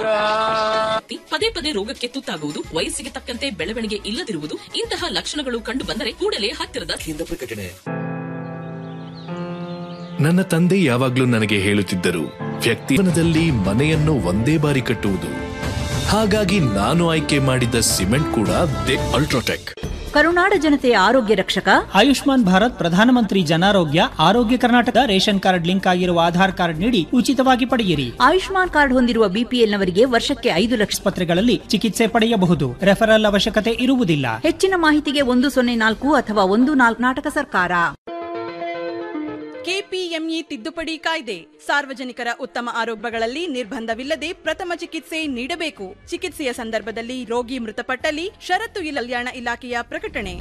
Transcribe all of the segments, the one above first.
ವ್ಯಕ್ತಿ ಪದೇ ಪದೇ ರೋಗಕ್ಕೆ ತುತ್ತಾಗುವುದು ವಯಸ್ಸಿಗೆ ತಕ್ಕಂತೆ ಬೆಳವಣಿಗೆ ಇಲ್ಲದಿರುವುದು ಇಂತಹ ಲಕ್ಷಣಗಳು ಕಂಡು ಬಂದರೆ ಕೂಡಲೇ ಹತ್ತಿರದ ಕೇಂದ್ರ ಪ್ರಕಟಣೆ ನನ್ನ ತಂದೆ ಯಾವಾಗ್ಲೂ ನನಗೆ ಹೇಳುತ್ತಿದ್ದರು ವ್ಯಕ್ತಿ ಜೀವನದಲ್ಲಿ ಮನೆಯನ್ನು ಒಂದೇ ಬಾರಿ ಕಟ್ಟುವುದು ಹಾಗಾಗಿ ನಾನು ಆಯ್ಕೆ ಮಾಡಿದ್ದ ಸಿಮೆಂಟ್ ಕೂಡ ದೆ ಅಲ್ಟ್ರಾಟೆಕ್ ಕರುನಾಡ ಜನತೆಯ ಆರೋಗ್ಯ ರಕ್ಷಕ ಆಯುಷ್ಮಾನ್ ಭಾರತ್ ಪ್ರಧಾನಮಂತ್ರಿ ಜನಾರೋಗ್ಯ ಆರೋಗ್ಯ ಕರ್ನಾಟಕ ರೇಷನ್ ಕಾರ್ಡ್ ಲಿಂಕ್ ಆಗಿರುವ ಆಧಾರ್ ಕಾರ್ಡ್ ನೀಡಿ ಉಚಿತವಾಗಿ ಪಡೆಯಿರಿ ಆಯುಷ್ಮಾನ್ ಕಾರ್ಡ್ ಹೊಂದಿರುವ ಬಿಪಿಎಲ್ನವರಿಗೆ ವರ್ಷಕ್ಕೆ ಐದು ಲಕ್ಷ ಆಸ್ಪತ್ರೆಗಳಲ್ಲಿ ಚಿಕಿತ್ಸೆ ಪಡೆಯಬಹುದು ರೆಫರಲ್ ಅವಶ್ಯಕತೆ ಇರುವುದಿಲ್ಲ ಹೆಚ್ಚಿನ ಮಾಹಿತಿಗೆ ಒಂದು ಸೊನ್ನೆ ನಾಲ್ಕು ಅಥವಾ ಒಂದು ನಾಲ್ಕು ನಾಟಕ ಸರ್ಕಾರ ಕೆಪಿಎಂಇ ತಿದ್ದುಪಡಿ ಕಾಯ್ದೆ ಸಾರ್ವಜನಿಕರ ಉತ್ತಮ ಆರೋಗ್ಯಗಳಲ್ಲಿ ನಿರ್ಬಂಧವಿಲ್ಲದೆ ಪ್ರಥಮ ಚಿಕಿತ್ಸೆ ನೀಡಬೇಕು ಚಿಕಿತ್ಸೆಯ ಸಂದರ್ಭದಲ್ಲಿ ರೋಗಿ ಮೃತಪಟ್ಟಲ್ಲಿ ಷರತ್ತು ಇಲ್ಲ ಕಲ್ಯಾಣ ಇಲಾಖೆಯ ಪ್ರಕಟಣೆ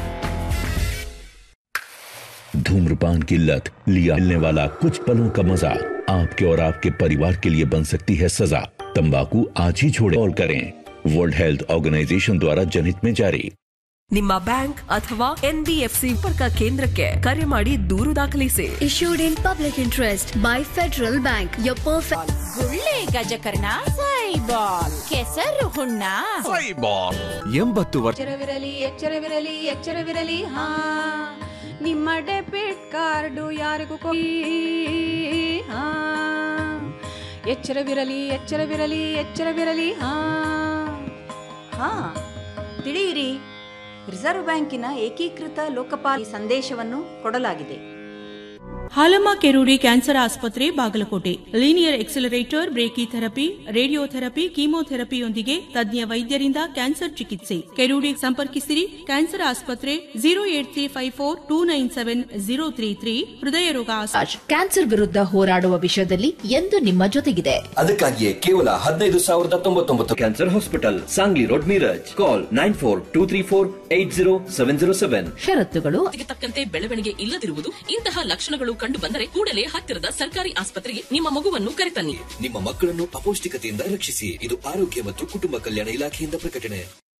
धूम्रपान की लत लिया मिलने वाला कुछ पलों का मजा आपके और आपके परिवार के लिए बन सकती है सजा तंबाकू आज ही छोड़े कॉल करें वर्ल्ड हेल्थ ऑर्गेनाइजेशन द्वारा जनहित में जारी ನಿಮ್ಮ ಬ್ಯಾಂಕ್ ಅಥವಾ ಎನ್ಬಿಎಫ್ಸಿ ಸಂಪರ್ಕ ಕೇಂದ್ರಕ್ಕೆ ಕರೆ ಮಾಡಿ ದೂರು ದಾಖಲಿಸಿ issued in public interest by Federal Bank. Your perfect. ಗುಳ್ಳೆ ಗಜಕರ್ಣ ಸೈಬಾಲ್ ಕೆಸರು ಹುಣ್ಣ ಎಂಬತ್ತು ವರ್ಷ ಎಚ್ಚರವಿರಲಿ ಎಚ್ಚರವಿರಲಿ ಎಚ್ಚರವಿರಲಿ ಹಾ ನಿಮ್ಮ ಡೆಬಿಟ್ ಕಾರ್ಡು ಯಾರಿಗೂ ಕೊಡಿ ಹಾ ಎಚ್ಚರವಿರಲಿ ಎಚ್ಚರವಿರಲಿ ಎಚ್ಚರವಿರಲಿ ಹಾ ಹಾ ತಿಳಿಯಿರಿ ರಿಸರ್ವ್ ಬ್ಯಾಂಕಿನ ಏಕೀಕೃತ ಲೋಕಪಾಲ ಸಂದೇಶವನ್ನು ಕೊಡಲಾಗಿದೆ ಹಾಲಮ್ಮ ಕೆರೂಡಿ ಕ್ಯಾನ್ಸರ್ ಆಸ್ಪತ್ರೆ Bagalkote linear accelerator brachytherapy radiotherapy ಕೀಮೋಥೆರಪಿಯೊಂದಿಗೆ ತಜ್ಞ ವೈದ್ಯರಿಂದ ಕ್ಯಾನ್ಸರ್ ಚಿಕಿತ್ಸೆ ಕೆರೂಡಿ ಸಂಪರ್ಕಿಸಿರಿ ಕ್ಯಾನ್ಸರ್ ಆಸ್ಪತ್ರೆ zero eight three five four two nine seven zero three three ಹೃದಯ ರೋಗ ಆಸ್ಪತ್ರೆ ಕ್ಯಾನ್ಸರ್ ವಿರುದ್ಧ ಹೋರಾಡುವ ವಿಷಯದಲ್ಲಿ ಎಂದು ನಿಮ್ಮ ಜೊತೆಗಿದೆ ಅದಕ್ಕಾಗಿಯೇ ಕೇವಲ ಹದಿನೈದು ಸಾವಿರದ ತೊಂಬತ್ತೊಂಬತ್ತು cancer hospital Sangli road Miraj call nine four two three four eight zero seven zero seven ಷರತ್ತುಗಳು ವಯಸ್ಸಿಗೆ ತಕ್ಕಂತೆ ಬೆಳವಣಿಗೆ ಇಲ್ಲದಿರುವುದು ಇಂತಹ ಲಕ್ಷಣಗಳು ಕಂಡು ಬಂದರೆ ಕೂಡಲೇ ಹತ್ತಿರದ ಸರ್ಕಾರಿ ಆಸ್ಪತ್ರೆಗೆ ನಿಮ್ಮ ಮಗುವನ್ನು ಕರೆತನ್ನಿ ನಿಮ್ಮ ಮಕ್ಕಳನ್ನು ಅಪೌಷ್ಟಿಕತೆಯಿಂದ ರಕ್ಷಿಸಿ ಇದು ಆರೋಗ್ಯ ಮತ್ತು ಕುಟುಂಬ ಕಲ್ಯಾಣ ಇಲಾಖೆಯಿಂದ ಪ್ರಕಟಣೆ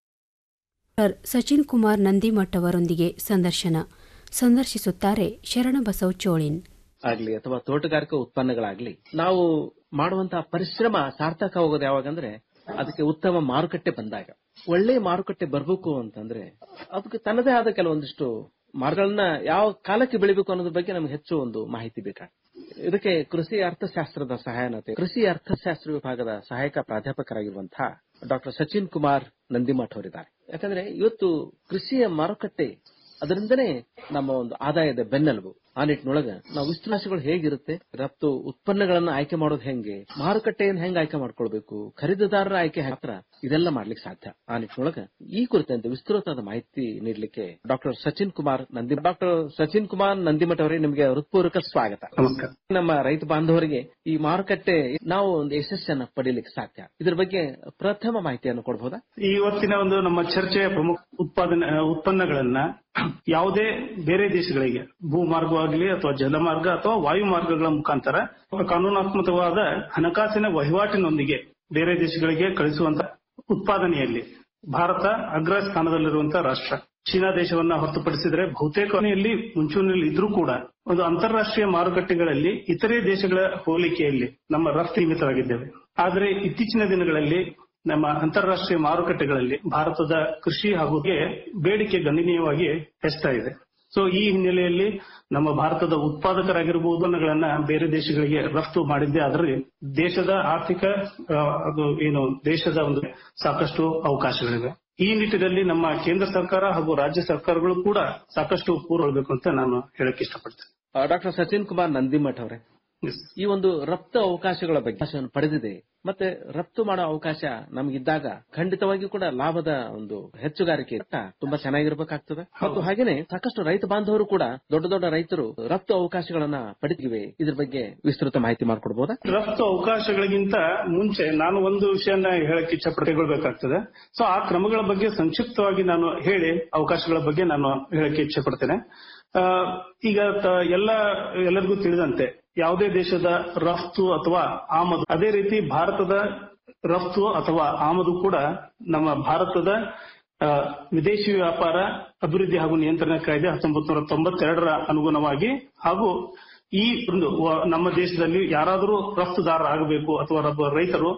ಡಾಕ್ಟರ್ ಸಚಿನ್ ಕುಮಾರ್ ನಂದಿಮಠ್ ಅವರೊಂದಿಗೆ ಸಂದರ್ಶನ ಸಂದರ್ಶಿಸುತ್ತಾರೆ ಶರಣಬಸವ್ ಚೋಳಿನ್ ಆಗ್ಲಿ ಅಥವಾ ತೋಟಗಾರಿಕಾ ಉತ್ಪನ್ನಗಳಾಗ್ಲಿ ನಾವು ಮಾಡುವಂತಹ ಪರಿಶ್ರಮ ಸಾರ್ಥಕ ಹೋಗೋದು ಯಾವಾಗಂದ್ರೆ ಅದಕ್ಕೆ ಉತ್ತಮ ಮಾರುಕಟ್ಟೆ ಬಂದಾಗ ಒಳ್ಳೆ ಮಾರುಕಟ್ಟೆ ಬರ್ಬೇಕು ಅಂತಂದ್ರೆ ಅದಕ್ಕೆ ತನ್ನದೇ ಆದ ಕೆಲವೊಂದಿಷ್ಟು ಮಾರ್ಗಗಳನ್ನ ಯಾವ ಕಾಲಕ್ಕೆ ಬೆಳಿಬೇಕು ಅನ್ನೋದ್ರ ಬಗ್ಗೆ ನಮ್ಗೆ ಹೆಚ್ಚು ಒಂದು ಮಾಹಿತಿ ಬೇಕಾಗ್ತದೆ ಇದಕ್ಕೆ ಕೃಷಿ ಅರ್ಥಶಾಸ್ತ್ರದ ಸಹಾಯನತೆ ಕೃಷಿ ಅರ್ಥಶಾಸ್ತ್ರ ವಿಭಾಗದ ಸಹಾಯಕ ಪ್ರಾಧ್ಯಾಪಕರಾಗಿರುವಂತಹ ಡಾಕ್ಟರ್ ಸಚಿನ್ ಕುಮಾರ್ ನಂದಿಮಠ್ ಅವರಿದ್ದಾರೆ ಯಾಕಂದ್ರೆ ಇವತ್ತು ಕೃಷಿಯ ಮಾರುಕಟ್ಟೆ ಅದರಿಂದನೇ ನಮ್ಮ ಒಂದು ಆದಾಯದ ಬೆನ್ನೆಲುಬು ಆ ನಿಟ್ಟಿನೊಳಗ ನಾವು ವಿಸ್ತರಣೆಗಳು ಹೇಗಿರುತ್ತೆ ರಫ್ತು ಉತ್ಪನ್ನಗಳನ್ನ ಆಯ್ಕೆ ಮಾಡೋದು ಹೆಂಗೆ ಮಾರುಕಟ್ಟೆಯನ್ನು ಹೆಂಗ್ ಆಯ್ಕೆ ಮಾಡ್ಕೊಳ್ಬೇಕು ಖರೀದಿದಾರರ ಆಯ್ಕೆ ಮಾತ್ರ ಇದೆಲ್ಲ ಮಾಡ್ಲಿಕ್ಕೆ ಸಾಧ್ಯ ಆ ನಿಟ್ಟಿನೊಳಗ ಈ ಕುರಿತಂತೆ ವಿಸ್ತೃತವಾದ ಮಾಹಿತಿ ನೀಡಲಿಕ್ಕೆ ಡಾಕ್ಟರ್ ಸಚಿನ್ ಕುಮಾರ್ ನಂದಿ ಡಾಕ್ಟರ್ ಸಚಿನ್ ಕುಮಾರ್ ನಂದಿಮಠ ಅವರೇ ನಿಮಗೆ ಹೃತ್ಪೂರ್ವಕ ಸ್ವಾಗತ ನಮಸ್ಕಾರ ನಮ್ಮ ರೈತ ಬಾಂಧವರಿಗೆ ಈ ಮಾರುಕಟ್ಟೆ ನಾವು ಒಂದು ಯಶಸ್ಸನ್ನ ಪಡೀಲಿಕ್ಕೆ ಸಾಧ್ಯ ಇದ್ರ ಬಗ್ಗೆ ಪ್ರಥಮ ಮಾಹಿತಿಯನ್ನು ಕೊಡಬಹುದಾ ಈ ಇವತ್ತಿನ ಒಂದು ನಮ್ಮ ಚರ್ಚೆಯ ಪ್ರಮುಖ ಉತ್ಪಾದನೆ ಉತ್ಪನ್ನಗಳನ್ನ ಯಾವುದೇ ಬೇರೆ ದೇಶಗಳಿಗೆ ಭೂಮಾರ್ಗವಾಗಲಿ ಅಥವಾ ಜಲಮಾರ್ಗ ಅಥವಾ ವಾಯು ಮಾರ್ಗಗಳ ಮುಖಾಂತರ ಕಾನೂನಾತ್ಮಕವಾದ ಹಣಕಾಸಿನ ವಹಿವಾಟಿನೊಂದಿಗೆ ಬೇರೆ ದೇಶಗಳಿಗೆ ಕಳಿಸುವಂತ ಉತ್ಪಾದನೆಯಲ್ಲಿ ಭಾರತ ಅಗ್ರ ಸ್ಥಾನದಲ್ಲಿರುವಂತಹ ರಾಷ್ಟ್ರ ಚೀನಾ ದೇಶವನ್ನ ಹೊರತುಪಡಿಸಿದರೆ ಬಹುತೇಕ ಕೊನೆಯಲ್ಲಿ ಮುಂಚೂಣಿಯಲ್ಲಿ ಇದ್ರೂ ಕೂಡ ಒಂದು ಅಂತಾರಾಷ್ಟ್ರೀಯ ಮಾರುಕಟ್ಟೆಗಳಲ್ಲಿ ಇತರೆ ದೇಶಗಳ ಹೋಲಿಕೆಯಲ್ಲಿ ನಮ್ಮ ರಫ್ತು ಸೀಮಿತವಾಗಿದ್ದೇವೆ ಆದರೆ ಇತ್ತೀಚಿನ ದಿನಗಳಲ್ಲಿ ನಮ್ಮ ಅಂತಾರಾಷ್ಟ್ರೀಯ ಮಾರುಕಟ್ಟೆಗಳಲ್ಲಿ ಭಾರತದ ಕೃಷಿ ಹಾಗೂ ಬೇಡಿಕೆ ಗಣನೀಯವಾಗಿ ಹೆಚ್ಚುತ್ತಾ ಇದೆ ಸೊ ಈ ಹಿನ್ನೆಲೆಯಲ್ಲಿ ನಮ್ಮ ಭಾರತದ ಉತ್ಪಾದಕರಾಗಿರಬಹುದು ಉತ್ಪನ್ನಗಳನ್ನ ಬೇರೆ ದೇಶಗಳಿಗೆ ರಫ್ತು ಮಾಡಿದ್ದೇ ಆದರೆ ದೇಶದ ಆರ್ಥಿಕ ಆ, ಅದು ಏನು ದೇಶದ ಒಂದು ಸಾಕಷ್ಟು ಅವಕಾಶಗಳಿವೆ ಈ ನಿಟ್ಟಿನಲ್ಲಿ ನಮ್ಮ ಕೇಂದ್ರ ಸರ್ಕಾರ ಹಾಗೂ ರಾಜ್ಯ ಸರ್ಕಾರಗಳು ಕೂಡ ಸಾಕಷ್ಟು ಪೂರ್ವಬೇಕು ಅಂತ ನಾನು ಹೇಳಕ್ ಇಷ್ಟಪಡ್ತೇನೆ ಡಾಕ್ಟರ್ ಸಚಿನ್ ಕುಮಾರ್ ನಂದಿಮಠ್ ಅವರೇ ಈ ಒಂದು ರಫ್ತು ಅವಕಾಶಗಳ ಬಗ್ಗೆ ಅವಕಾಶವನ್ನು ಪಡೆದಿದೆ ಮತ್ತೆ ರಫ್ತು ಮಾಡೋ ಅವಕಾಶ ನಮಗಿದ್ದಾಗ ಖಂಡಿತವಾಗಿಯೂ ಕೂಡ ಲಾಭದ ಒಂದು ಹೆಚ್ಚುಗಾರಿಕೆ ಮಟ್ಟ ತುಂಬಾ ಚೆನ್ನಾಗಿರ್ಬೇಕಾಗ್ತದೆ ಮತ್ತು ಹಾಗೇನೆ ಸಾಕಷ್ಟು ರೈತ ಬಾಂಧವರು ಕೂಡ ದೊಡ್ಡ ದೊಡ್ಡ ರೈತರು ರಫ್ತು ಅವಕಾಶಗಳನ್ನ ಪಡೆದಿವೆ ಇದ್ರ ಬಗ್ಗೆ ವಿಸ್ತೃತ ಮಾಹಿತಿ ಮಾಡಿಕೊಡ್ಬೋದಾ ರಫ್ತು ಅವಕಾಶಗಳಿಗಿಂತ ಮುಂಚೆ ನಾನು ಒಂದು ವಿಷಯನ ಹೇಳಕ್ ಇಚ್ಛೆ ಪಡ್ಕೊಳ್ಬೇಕಾಗ್ತದೆ ಸೊ ಆ ಕ್ರಮಗಳ ಬಗ್ಗೆ ಸಂಕ್ಷಿಪ್ತವಾಗಿ ನಾನು ಹೇಳಿ ಅವಕಾಶಗಳ ಬಗ್ಗೆ ನಾನು ಹೇಳಕ್ಕೆ ಇಚ್ಛೆ ಪಡ್ತೇನೆ ಆ, ಈಗ ತ- ಎಲ್ಲ ಎಲ್ಲರಿಗೂ ತಿಳಿದಂತೆ ಯಾವುದೇ ದೇಶದ ರಫ್ತು ಅಥವಾ ಆಮದು ಅದೇ ರೀತಿ ಭಾರತದ ರಫ್ತು ಅಥವಾ ಆಮದು ಕೂಡ ನಮ್ಮ ಭಾರತದ ಆ, ವಿದೇಶಿ ವ್ಯಾಪಾರ ಅಭಿವೃದ್ಧಿ ಹಾಗೂ ನಿಯಂತ್ರಣ ಕಾಯ್ದೆ ಹತ್ತೊಂಬತ್ತು ನೂರ ತೊಂಬತ್ತೆರಡರ ಅನುಗುಣವಾಗಿ ಹಾಗೂ ಈ ಒಂದು ವ- ನಮ್ಮ ದೇಶದಲ್ಲಿ ಯಾರಾದರೂ ರಫ್ತುದಾರ ಆಗಬೇಕು ಅಥವಾ ರಬ್ಬ- ರೈತರು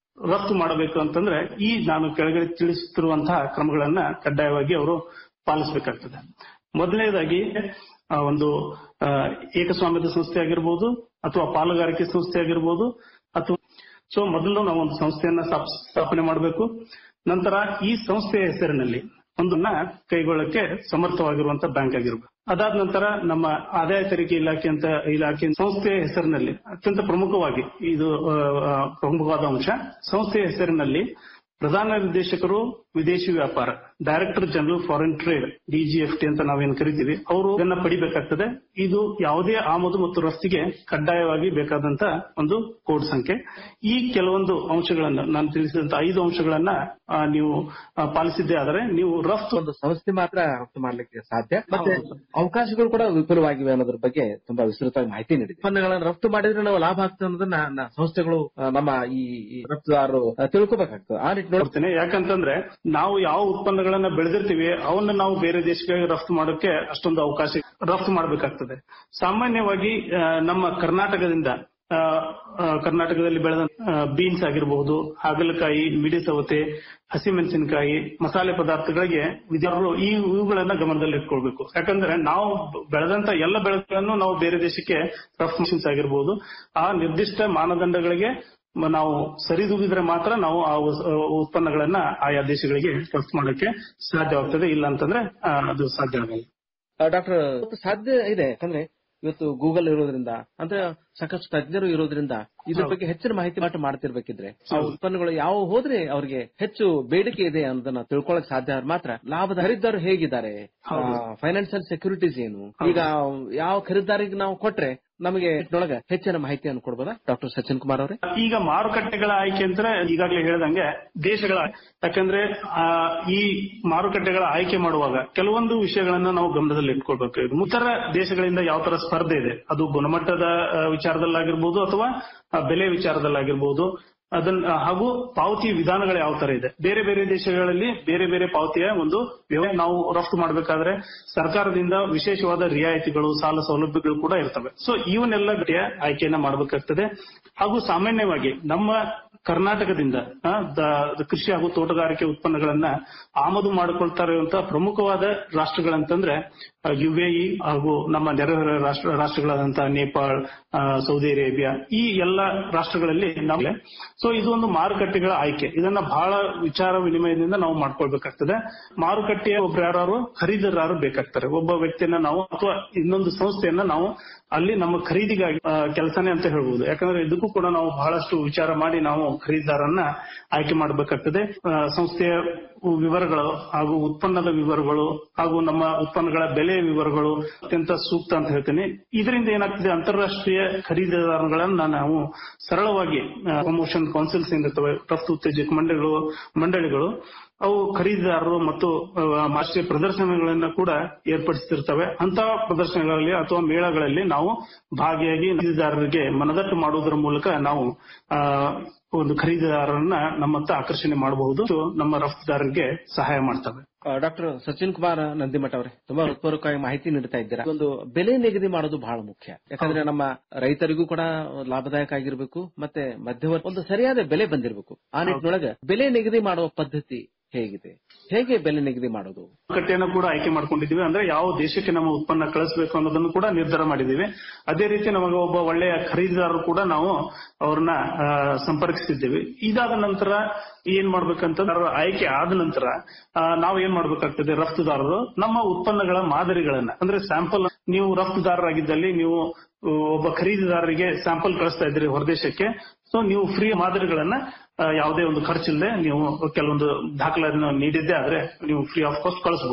ರಫ್ತು ಮಾಡಬೇಕು ಅಂತಂದ್ರೆ ಈ ನಾನು ಕೆಳಗಡೆ ತಿಳಿಸುತ್ತಿರುವಂತಹ ಕ್ರಮಗಳನ್ನ ಕಡ್ಡಾಯವಾಗಿ ಅವರು ಪಾಲಿಸಬೇಕಾಗ್ತದೆ ಮೊದಲನೇದಾಗಿ ಆ, ಒಂದು ಆ, ಏಕಸ್ವಾಮ್ಯದ ಸಂಸ್ಥೆ ಆಗಿರ್ಬೋದು ಅಥವಾ ಪಾಲುಗಾರಿಕೆ ಸಂಸ್ಥೆ ಆಗಿರ್ಬೋದು ಅಥವಾ ಸೊ ಮೊದಲು ನಾವು ಒಂದು ಸಂಸ್ಥೆಯನ್ನ ಸ್ಥಾಪ್- ಸ್ಥಾಪನೆ ಮಾಡಬೇಕು ನಂತರ ಈ ಸಂಸ್ಥೆಯ ಹೆಸರಿನಲ್ಲಿ ಒಂದನ್ನ ಕೈಗೊಳ್ಳಕ್ಕೆ ಸಮರ್ಥವಾಗಿರುವಂತ ಬ್ಯಾಂಕ್ ಆಗಿರ್ಬೇಕು ಅದಾದ ನಂತರ ನಮ್ಮ ಆದಾಯ ತೆರಿಗೆ ಇಲಾಖೆ ಅಂತ ಇಲಾಖೆ ಸಂಸ್ಥೆಯ ಹೆಸರಿನಲ್ಲಿ ಅತ್ಯಂತ ಪ್ರಮುಖವಾಗಿ ಇದು ಆ, ಆ, ಪ್ರಮುಖವಾದ ಅಂಶ ಸಂಸ್ಥೆಯ ಹೆಸರಿನಲ್ಲಿ ಪ್ರಧಾನ ನಿರ್ದೇಶಕರು ವಿದೇಶಿ ವ್ಯಾಪಾರ director general foreign trade DGFT ಅಂತ ನಾವೇನ್ ಕರಿತೀವಿ ಅವರು ಇದನ್ನ ಪಡಿಬೇಕಾಗ್ತದೆ ಇದು ಯಾವುದೇ ಆಮದು ಮತ್ತು ರಫ್ತಿಗೆ ಕಡ್ಡಾಯವಾಗಿ ಬೇಕಾದಂತ ಒಂದು ಕೋಡ್ ಸಂಖ್ಯೆ ಈ ಕೆಲವೊಂದು ಅಂಶಗಳನ್ನ ನಾನು ತಿಳಿಸಿದಂತ ಐದು ಅಂಶಗಳನ್ನ ಆ, ನೀವು ಆ, ಪಾಲಿಸಿದ್ದೇ ಆದರೆ ನೀವು ರಫ್ತು ಒಂದು ಸಂಸ್ಥೆ ಮಾತ್ರ ರಫ್ತು ಮಾಡ್ಲಿಕ್ಕೆ ಸಾಧ್ಯ ಮತ್ತೆ ಅವಕಾಶಗಳು ಕೂಡ ವಿಪುಲವಾಗಿವೆ ಅನ್ನೋದ್ರ ಬಗ್ಗೆ ತುಂಬಾ ವಿಸ್ತೃತವಾಗಿ ಮಾಹಿತಿ ನೀಡಿದೆ ಉತ್ಪನ್ನಗಳನ್ನ ರಫ್ತು ಮಾಡಿದ್ರೆ ನಾವು ಲಾಭ ಆಗ್ತದೆ ಅನ್ನೋದನ್ನ ನ- ಸಂಸ್ಥೆಗಳು ಆ, ನಮ್ಮ ಈ ಈ ರಫ್ತುದಾರರು ಆ, ತಿಳ್ಕೊಬೇಕಾಗ್ತದೆ ಆ ನಿಟ್ಟಿನೊಳಗೆ ನೋಡ್ತೇನೆ ಯಾಕಂತಂದ್ರೆ ನಾವು ಯಾವ ಉತ್ಪನ್ನಗಳನ್ನ ಬೆಳೆದಿರ್ತೀವಿ ಅವನ್ನ ನಾವು ಬೇರೆ ದೇಶಗಳಿಗೆ ರಫ್ತು ಮಾಡೋಕೆ ಅಷ್ಟೊಂದು ಅವಕಾಶ ರಫ್ತು ಮಾಡಬೇಕಾಗ್ತದೆ ಸಾಮಾನ್ಯವಾಗಿ ಆ, ನಮ್ಮ ಕರ್ನಾಟಕದಿಂದ ಆ, ಆ, ಕರ್ನಾಟಕದಲ್ಲಿ ಬೆಳೆದ ಬೀನ್ಸ್ ಆಗಿರಬಹುದು ಹಾಗಲಕಾಯಿ ಮಿಡಿ ಸವತೆ ಹಸಿಮೆಣಸಿನಕಾಯಿ ಮಸಾಲೆ ಪದಾರ್ಥಗಳಿಗೆ ವಿದ್ಯಾರ್ಥಿಗಳು ಈ ಇವುಗಳನ್ನ ಗಮನದಲ್ಲಿ ಇಟ್ಕೊಳ್ಬೇಕು ಯಾಕಂದ್ರೆ ನಾವು ಬೆಳೆದಂತ ಎಲ್ಲ ಬೆಳೆಗಳನ್ನು ನಾವು ಬೇರೆ ದೇಶಕ್ಕೆ ರಫ್ತು ಮಿಷನ್ಸ್ ಆಗಿರಬಹುದು ಆ ನಿರ್ದಿಷ್ಟ ಮಾನದಂಡಗಳಿಗೆ ಮ- ನಾವು ಸರಿದೂಗಿದ್ರೆ ಮಾತ್ರ ನಾವು ಆ ಉಸ್- ಉತ್ಪನ್ನಗಳನ್ನ ಆಯಾ ದೇಶಗಳಿಗೆ ರಫ್ತು ಮಾಡಕ್ಕೆ ಸಾಧ್ಯವಾಗ್ತದೆ ಇಲ್ಲ ಅಂತಂದ್ರೆ ಆ, ಅದು ಸಾಧ್ಯ ಆಗಲ್ಲ ಡಾಕ್ಟರ್ ಸಾಧ್ಯ ಇದೆ ಯಾಕಂದ್ರೆ ಇವತ್ತು ಗೂಗಲ್ ಇರೋದ್ರಿಂದ ಅಂದ್ರೆ ಸಾಕಷ್ಟು ತಜ್ಞರು ಇರೋದ್ರಿಂದ ಇದ್ರ ಬಗ್ಗೆ ಹೆಚ್ಚಿನ ಮಾಹಿತಿ ಮಾಟ ಮಾಡ್ತಿರ್ಬೇಕಿದ್ರೆ ಆ ಉತ್ಪನ್ನಗಳು ಯಾವ ಹೋದ್ರೆ ಅವ್ರಿಗೆ ಹೆಚ್ಚು ಬೇಡಿಕೆ ಇದೆ ಅನ್ನೋದನ್ನ ತಿಳ್ಕೊಳಕ್ ಸಾಧ್ಯ ಆದ್ರೆ ಮಾತ್ರ ಲಾಭದ ಖರೀದಾರರು ಹೇಗಿದ್ದಾರೆ ಫೈನಾನ್ಷಿಯಲ್ ಸೆಕ್ಯೂರಿಟೀಸ್ ಏನು ಈಗ ಯಾವ ಖರೀದಾರಿಗೆ ನಾವು ಕೊಟ್ರೆ ನಮಗೆ ಇದ್ರೊಳಗ ಹೆಚ್ಚಿನ ಮಾಹಿತಿಯನ್ನು ಕೊಡ್ಬೋದಾ ಡಾಕ್ಟರ್ ಸಚಿನ್ ಕುಮಾರ್ ಅವರೇ ಈಗ ಮಾರುಕಟ್ಟೆಗಳ ಆಯ್ಕೆ ಅಂದ್ರೆ ಈಗಾಗಲೇ ಹೇಳ್ದಂಗೆ ದೇಶಗಳ ಯಾಕಂದ್ರೆ ಆ, ಈ ಮಾರುಕಟ್ಟೆಗಳ ಆಯ್ಕೆ ಮಾಡುವಾಗ ಕೆಲವೊಂದು ವಿಷಯಗಳನ್ನ ನಾವು ಗಮನದಲ್ಲಿ ಇಟ್ಕೊಳ್ಬೇಕು ಇತರ ದೇಶಗಳಿಂದ ಯಾವ ತರ ಸ್ಪರ್ಧೆ ಇದೆ ಅದು ಗುಣಮಟ್ಟದ ಆ, ವಿಚಾರದಲ್ಲಾಗಿರ್ಬೋದು ಅಥವಾ ಆ, ಬೆಲೆ ವಿಚಾರದಲ್ಲಾಗಿರ್ಬೋದು ಅದನ್ನ ಹಾಗೂ ಪಾವತಿ ವಿಧಾನಗಳು ಯಾವ ತರ ಇದೆ ಬೇರೆ ಬೇರೆ ದೇಶಗಳಲ್ಲಿ ಬೇರೆ ಬೇರೆ ಪಾವತಿಯ ಒಂದು ವ್ಯವಸ್ಥೆ ನಾವು ರಫ್ತು ಮಾಡಬೇಕಾದ್ರೆ ಸರ್ಕಾರದಿಂದ ವಿಶೇಷವಾದ ರಿಯಾಯಿತಿಗಳು ಸಾಲ ಸೌಲಭ್ಯಗಳು ಕೂಡ ಇರ್ತವೆ ಸೊ ಇವನ್ನೆಲ್ಲ ಗಟ್ಟಿಯ ಆಯ್ಕೆಯನ್ನ ಮಾಡಬೇಕಾಗ್ತದೆ ಹಾಗೂ ಸಾಮಾನ್ಯವಾಗಿ ನಮ್ಮ ಕರ್ನಾಟಕದಿಂದ ಆ, ದ- ದ- ಕೃಷಿ ಹಾಗೂ ತೋಟಗಾರಿಕೆ ಉತ್ಪನ್ನಗಳನ್ನ ಆಮದು ಮಾಡಿಕೊಳ್ತಾ ಇರುವಂತಹ ಪ್ರಮುಖವಾದ ರಾಷ್ಟ್ರಗಳಂತಂದ್ರೆ ಯುಎಇ ಹಾಗೂ ನಮ್ಮ ನೆರೆಹೊರೆ ರಾಷ್ಟ್ರ ರಾಷ್ಟ್ರಗಳಾದಂತಹ ನೇಪಾಳ ಆ, ಸೌದಿ ಅರೇಬಿಯಾ ಈ ಎಲ್ಲ ರಾಷ್ಟ್ರಗಳಲ್ಲಿ ನಮಗೆ ಸೊ ಇದು ಒಂದು ಮಾರುಕಟ್ಟೆಗಳ ಆಯ್ಕೆ ಇದನ್ನ ಬಹಳ ವಿಚಾರ ವಿನಿಮಯದಿಂದ ನಾವು ಮಾಡ್ಕೊಳ್ಬೇಕಾಗ್ತದೆ ಮಾರುಕಟ್ಟೆಯ ಒಬ್ರು ಯಾರು ಖರೀದಿದಾರರು ಬೇಕಾಗ್ತಾರೆ ಒಬ್ಬ ವ್ಯಕ್ತಿಯನ್ನ ನಾವು ಅಥವಾ ಇನ್ನೊಂದು ಸಂಸ್ಥೆಯನ್ನ ನಾವು ಅಲ್ಲಿ ನಮ್ಮ ಖರೀದಿಗಾಗಿ ಆ, ಕೆಲಸನೇ ಅಂತ ಹೇಳ್ಬೋದು ಯಾಕಂದ್ರೆ ಇದಕ್ಕೂ ಕೂಡ ನಾವು ಬಹಳಷ್ಟು ವಿಚಾರ ಮಾಡಿ ನಾವು ಖರೀದಿದಾರನ್ನ ಆಯ್ಕೆ ಮಾಡಬೇಕಾಗ್ತದೆ ಆ, ಸಂಸ್ಥೆಯ ವಿವರಗಳು ಹಾಗೂ ಉತ್ಪನ್ನದ ವಿವರಗಳು ಹಾಗೂ ನಮ್ಮ ಉತ್ಪನ್ನಗಳ ಬೆಲೆಯ ವಿವರಗಳು ಅತ್ಯಂತ ಸೂಕ್ತ ಅಂತ ಹೇಳ್ತೀನಿ ಇದರಿಂದ ಏನಾಗ್ತದೆ ಅಂತಾರಾಷ್ಟ್ರೀಯ ಖರೀದಿದಾರಗಳನ್ನ ನಾವು ಸರಳವಾಗಿ ಪ್ರಮೋಷನ್ ಕೌನ್ಸಿಲ್ಸ್ ಏನಿರ್ತವೆ ರಫ್ತು ಉತ್ತೇಜಕ ಮಂಡಳಿಗಳು ಮಂಡಳಿಗಳು ಅವು ಖರೀದಿದಾರರು ಮತ್ತು ಆ, ರಾಷ್ಟ್ರೀಯ ಪ್ರದರ್ಶನಗಳನ್ನ ಕೂಡ ಏರ್ಪಡಿಸ್ತಿರ್ತವೆ ಅಂತಹ ಪ್ರದರ್ಶನಗಳಲ್ಲಿ ಅಥವಾ ಮೇಳಗಳಲ್ಲಿ ನಾವು ಭಾಗಿಯಾಗಿ ಖರೀದಿದಾರರಿಗೆ ಮನದಟ್ಟು ಮಾಡುವುದರ ಮೂಲಕ ನಾವು ಆ, ಒಂದು ಖರೀದಿದಾರರನ್ನ ನಮ್ಮತ್ತ ಆಕರ್ಷಣೆ ಮಾಡಬಹುದು ಇದು ನಮ್ಮ ರಫ್ತುದಾರರಿಗೆ ಸಹಾಯ ಮಾಡ್ತವೆ ಡಾಕ್ಟರ್ ಸಚಿನ್ ಕುಮಾರ್ ನಂದಿಮಠ ಅವರೇ ತುಂಬಾ ಹೃತ್ಪೂರ್ವಕವಾಗಿ ಮಾಹಿತಿ ನೀಡ್ತಾ ಇದ್ದೀರಾ ಒಂದು ಬೆಲೆ ನಿಗದಿ ಮಾಡೋದು ಬಹಳ ಮುಖ್ಯ ಯಾಕಂದ್ರೆ ನಮ್ಮ ರೈತರಿಗೂ ಕೂಡ ಲಾಭದಾಯಕ ಆಗಿರ್ಬೇಕು ಮತ್ತೆ ಮಧ್ಯವರ್ತಿ ಒಂದು ಸರಿಯಾದ ಬೆಲೆ ಬಂದಿರಬೇಕು ಆ ನಿಟ್ಟಿನೊಳಗೆ ಬೆಲೆ ನಿಗದಿ ಮಾಡುವ ಪದ್ಧತಿ ಹೇಗಿದೆ ಹೇಗೆ ಬೆಲೆ ನಿಗದಿ ಮಾಡೋದು ಮಾರುಕಟ್ಟೆಯನ್ನು ಕೂಡ ಆಯ್ಕೆ ಮಾಡ್ಕೊಂಡಿದ್ದೀವಿ ಅಂದ್ರೆ ಯಾವ ದೇಶಕ್ಕೆ ನಮ್ಮ ಉತ್ಪನ್ನ ಕಳಿಸಬೇಕು ಅನ್ನೋದನ್ನು ಕೂಡ ನಿರ್ಧಾರ ಮಾಡಿದ್ದೀವಿ ಅದೇ ರೀತಿ ನಮಗೆ ಒಬ್ಬ ಒಳ್ಳೆಯ ಖರೀದಿದಾರರು ಕೂಡ ನಾವು ಅವ್ರನ್ನ ಆ, ಸಂಪರ್ಕಿಸಿದ್ದೀವಿ ಇದಾದ ನಂತರ ಏನ್ ಮಾಡ್ಬೇಕಂತಂದ್ರೆ ಅವ್ರ ಆಯ್ಕೆ ಆದ ನಂತರ ಆ, ನಾವು ಏನ್ ಮಾಡ್ಬೇಕಾಗ್ತದೆ ರಫ್ತುದಾರರು ನಮ್ಮ ಉತ್ಪನ್ನಗಳ ಮಾದರಿಗಳನ್ನ ಅಂದ್ರೆ ಸ್ಯಾಂಪಲ್ ನೀವು ರಫ್ತುದಾರರಾಗಿದ್ದಲ್ಲಿ ನೀವು ಆ, ಒಬ್ಬ ಖರೀದಿದಾರರಿಗೆ ಸ್ಯಾಂಪಲ್ ಕಳಿಸ್ತಾ ಇದ್ದೀರಿ ಹೊರದೇಶಕ್ಕೆ ಸೊ ನೀವು ಫ್ರೀ ಮಾದರಿಗಳನ್ನ ಆ, ಯಾವುದೇ ಒಂದು ಖರ್ಚಿಲ್ಲದೆ ನೀವು ಕೆಲವೊಂದು ದಾಖಲೆಯನ್ನು ನೀಡಿದ್ದೇ ಆದ್ರೆ ನೀವು ಫ್ರೀ ಆಫ್ ಕಾಸ್ಟ್ ಕಳಿಸಬಹುದು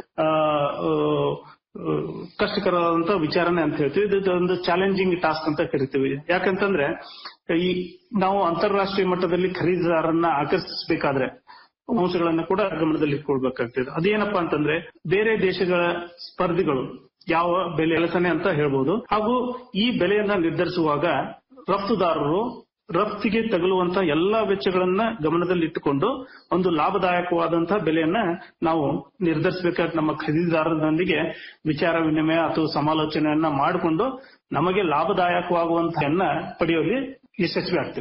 ಕಷ್ಟಕರವಾದಂತ ವಿಚಾರಣೆ ಅಂತ ಹೇಳ್ತೀವಿ ಇದು ಒಂದು ಚಾಲೆಂಜಿಂಗ್ ಟಾಸ್ಕ್ ಅಂತ ಕರಿತೀವಿ ಯಾಕಂತಂದ್ರೆ ಈ ನಾವು ಅಂತಾರಾಷ್ಟ್ರೀಯ ಮಟ್ಟದಲ್ಲಿ ಖರೀದಿದಾರನ್ನ ಆಕರ್ಷಿಸಬೇಕಾದ್ರೆ ಅಂಶಗಳನ್ನ ಕೂಡ ಗಮನದಲ್ಲಿ ಇಟ್ಕೊಳ್ಬೇಕಾಗ್ತದೆ ಅದೇನಪ್ಪಾ ಅಂತಂದ್ರೆ ಬೇರೆ ದೇಶಗಳ ಸ್ಪರ್ಧಿಗಳು ಯಾವ ಬೆಲೆ ಕೆಲಸನೆ ಅಂತ ಹೇಳ್ಬೋದು ಹಾಗೂ ಈ ಬೆಲೆಯನ್ನ ನಿರ್ಧರಿಸುವಾಗ ರಫ್ತುದಾರರು ರಫ್ತಿಗೆ ತಗುಲುವಂತಹ ಎಲ್ಲಾ ವೆಚ್ಚಗಳನ್ನ ಗಮನದಲ್ಲಿಟ್ಟುಕೊಂಡು ಒಂದು ಲಾಭದಾಯಕವಾದಂತಹ ಬೆಲೆಯನ್ನ ನಾವು ನಿರ್ಧರಿಸಬೇಕಾದ ನಮ್ಮ ಖರೀದಿದಾರರೊಂದಿಗೆ ವಿಚಾರ ವಿನಿಮಯ ಅಥವಾ ಸಮಾಲೋಚನೆಯನ್ನ ಮಾಡಿಕೊಂಡು ನಮಗೆ ಲಾಭದಾಯಕವಾಗುವಂತಹನ್ನ ಪಡೆಯುವಲ್ಲಿ ಯಶಸ್ವಿ ಆಗ್ತೇವೆ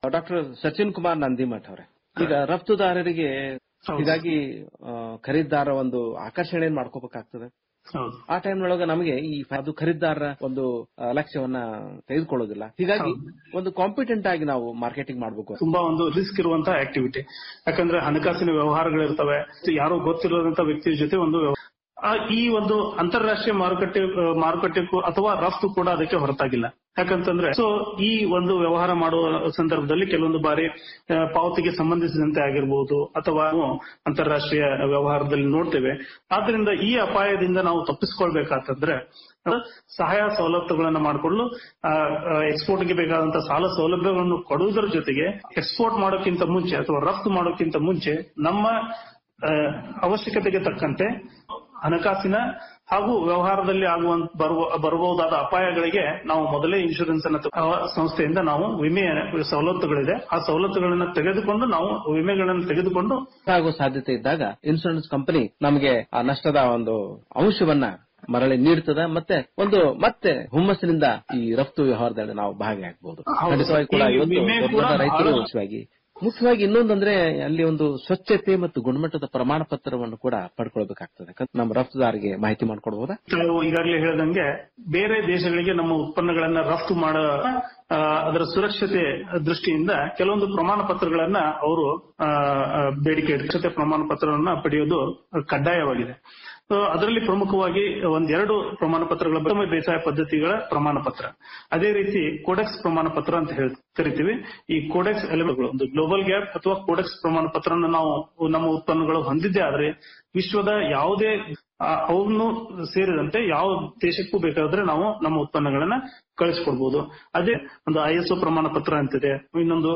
ಡಾಕ್ಟರ್ ಸಚಿನ್ ಕುಮಾರ್ ನಂದಿಮಠ್ ಅವರೇ ಈಗ ರಫ್ತುದಾರರಿಗೆ ಹೀಗಾಗಿ ಆ, ಖರೀದಿದಾರ ಒಂದು ಆಕರ್ಷಣೆ ಮಾಡ್ಕೋಬೇಕಾಗ್ತದೆ ಹೌದು ಆ ಟೈಮ್ನೊಳಗೆ ನಮಗೆ ಈ ಅದು ಖರೀದಿದಾರರ ಒಂದು ಆ, ಲಕ್ಷ್ಯವನ್ನ ತೆಗೆದುಕೊಳ್ಳೋದಿಲ್ಲ ಹೀಗಾಗಿ ಒಂದು ಕಾಂಪಿಟೆಂಟ್ ಆಗಿ ನಾವು ಮಾರ್ಕೆಟಿಂಗ್ ಮಾಡಬೇಕು ತುಂಬಾ ಒಂದು ರಿಸ್ಕ್ ಇರುವಂತಹ ಆಕ್ಟಿವಿಟಿ ಯಾಕಂದ್ರೆ ಹಣಕಾಸಿನ ವ್ಯವಹಾರಗಳಿರ್ತವೆ ಯಾರೋ ಗೊತ್ತಿರೋದಂತ ವ್ಯಕ್ತಿಯ ಜೊತೆ ಒಂದು ವ್ಯವಹಾರ ಆ, ಈ ಒಂದು ಅಂತಾರಾಷ್ಟ್ರೀಯ ಮಾರುಕಟ್ಟೆ ಆ, ಮಾರುಕಟ್ಟೆಗೂ ಅಥವಾ ರಫ್ತು ಕೂಡ ಅದಕ್ಕೆ ಹೊರತಾಗಿಲ್ಲ ಯಾಕಂತಂದ್ರೆ ಸೊ ಈ ಒಂದು ವ್ಯವಹಾರ ಮಾಡುವ ಸಂದರ್ಭದಲ್ಲಿ ಕೆಲವೊಂದು ಬಾರಿ ಆ, ಪಾವತಿಗೆ ಸಂಬಂಧಿಸಿದಂತೆ ಆಗಿರ್ಬೋದು ಅಥವಾ ನಾವು ಅಂತಾರಾಷ್ಟ್ರೀಯ ವ್ಯವಹಾರದಲ್ಲಿ ನೋಡ್ತೇವೆ ಆದ್ರಿಂದ ಈ ಅಪಾಯದಿಂದ ನಾವು ತಪ್ಪಿಸ್ಕೊಳ್ಬೇಕಾತಂದ್ರೆ ಆ, ಸಹಾಯ ಸವಲತ್ತುಗಳನ್ನ ಮಾಡಿಕೊಳ್ಳಲು ಎಕ್ಸ್ಪೋರ್ಟ್ಗೆ ಬೇಕಾದಂತಹ ಸಾಲ ಸೌಲಭ್ಯಗಳನ್ನು ಕೊಡುವುದರ ಜೊತೆಗೆ ಎಕ್ಸ್ಪೋರ್ಟ್ ಮಾಡೋಕ್ಕಿಂತ ಮುಂಚೆ ಅಥವಾ ರಫ್ತು ಮಾಡೋಕ್ಕಿಂತ ಮುಂಚೆ ನಮ್ಮ ಆ, ಅವಶ್ಯಕತೆಗೆ ತಕ್ಕಂತೆ ಹಣಕಾಸಿನ ಹಾಗೂ ವ್ಯವಹಾರದಲ್ಲಿ ಆಗುವಂತ ಬರುವ ಬರಬಹುದಾದ ಅಪಾಯಗಳಿಗೆ ನಾವು ಮೊದಲೇ ಇನ್ಶೂರೆನ್ಸ್ ಅನ್ನ ತ- ಆ ಸಂಸ್ಥೆಯಿಂದ ನಾವು ವಿಮೆ ಸವಲತ್ತುಗಳಿದೆ ಆ ಸವಲತ್ತುಗಳನ್ನ ತೆಗೆದುಕೊಂಡು ನಾವು ವಿಮೆಗಳನ್ನು ತೆಗೆದುಕೊಂಡು ಆಗುವ ಸಾಧ್ಯತೆ ಇದ್ದಾಗ ಇನ್ಶೂರೆನ್ಸ್ ಕಂಪನಿ ನಮಗೆ ಆ ನಷ್ಟದ ಒಂದು ಅಂಶವನ್ನ ಮರಳಿ ನೀಡ್ತದ ಮತ್ತೆ ಒಂದು ಮತ್ತೆ ಹುಮ್ಮಸ್ಸಿನಿಂದ ಈ ರಫ್ತು ವ್ಯವಹಾರದಲ್ಲಿ ನಾವು ಭಾಗಿಯಾಗಬಹುದು ಹೌದು. ಖಂಡಿತವಾಗಿ ಕೂಡ ಈ ಇವತ್ತು ವಿಮೆ ದೊಡ್ಡ ಕೂಡ ದೊಡ್ಡ ರೈತರು ಬಹಳ- ಮುಖ್ಯವಾಗಿ ಮುಖ್ಯವಾಗಿ ಇನ್ನೊಂದಂದ್ರೆ ಅಲ್ಲಿ ಒಂದು ಸ್ವಚ್ಛತೆ ಮತ್ತು ಗುಣಮಟ್ಟದ ಪ್ರಮಾಣ ಪತ್ರವನ್ನು ಕೂಡ ಪಡ್ಕೊಳ್ಬೇಕಾಗ್ತದೆ ಯಾಕಂದ್ರೆ ನಮ್ಮ ರಫ್ತುದಾರಿಗೆ ಮಾಹಿತಿ ಮಾಡ್ಕೊಡ್ಬೋದಾ ತಾವು ಈಗಾಗಲೇ ಹೇಳಿದಂಗೆ ಬೇರೆ ದೇಶಗಳಿಗೆ ನಮ್ಮ ಉತ್ಪನ್ನಗಳನ್ನ ರಫ್ತು ಮಾಡ ಆ, ಅದರ ಸುರಕ್ಷತೆ ದೃಷ್ಟಿಯಿಂದ ಕೆಲವೊಂದು ಪ್ರಮಾಣ ಪತ್ರಗಳನ್ನ ಅವರು ಆ, ಆ, ಬೇಡಿಕೆ ಇಡ್ತಾರೆ. ಸುರಕ್ಷತೆ ಪ್ರಮಾಣ ಪತ್ರವನ್ನ ಪಡೆಯೋದು ಕಡ್ಡಾಯವಾಗಿದೆ ಸೊ ಅದರಲ್ಲಿ ಪ್ರಮುಖವಾಗಿ ಒಂದೆರಡು ಪ್ರಮಾಣ ಪತ್ರಗಳ ಉತ್ತಮ ಬೇಸಾಯ ಪದ್ಧತಿಗಳ ಪ್ರಮಾಣ ಪತ್ರ ಅದೇ ರೀತಿ ಕೋಡೆಕ್ಸ್ ಪ್ರಮಾಣ ಪತ್ರ ಅಂತ ಹೇಳಿ ಕರಿತೀವಿ ಈ ಕೋಡೆಕ್ಸ್ ಎಲೆಮೆಂಟ್ಗಳು ಒಂದು ಗ್ಲೋಬಲ್ ಗ್ಯಾಪ್ ಅಥವಾ ಕೋಡೆಕ್ಸ್ ಪ್ರಮಾಣ ಪತ್ರನ ನಾವು ನಮ್ಮ ಉತ್ಪನ್ನಗಳು ಹೊಂದಿದ್ದೇ ಆದ್ರೆ ವಿಶ್ವದ ಯಾವುದೇ ಆ, ಅವನ್ನು ಸೇರಿದಂತೆ ಯಾವ ದೇಶಕ್ಕೂ ಬೇಕಾದ್ರೆ ನಾವು ನಮ್ಮ ಉತ್ಪನ್ನಗಳನ್ನ ಕಳಿಸ್ಕೊಡ್ಬೋದು ಅದೇ ಒಂದು ಐ ಎಸ್ ಒ ಪ್ರಮಾಣ ಪತ್ರ ಅಂತಿದೆ ಇನ್ನೊಂದು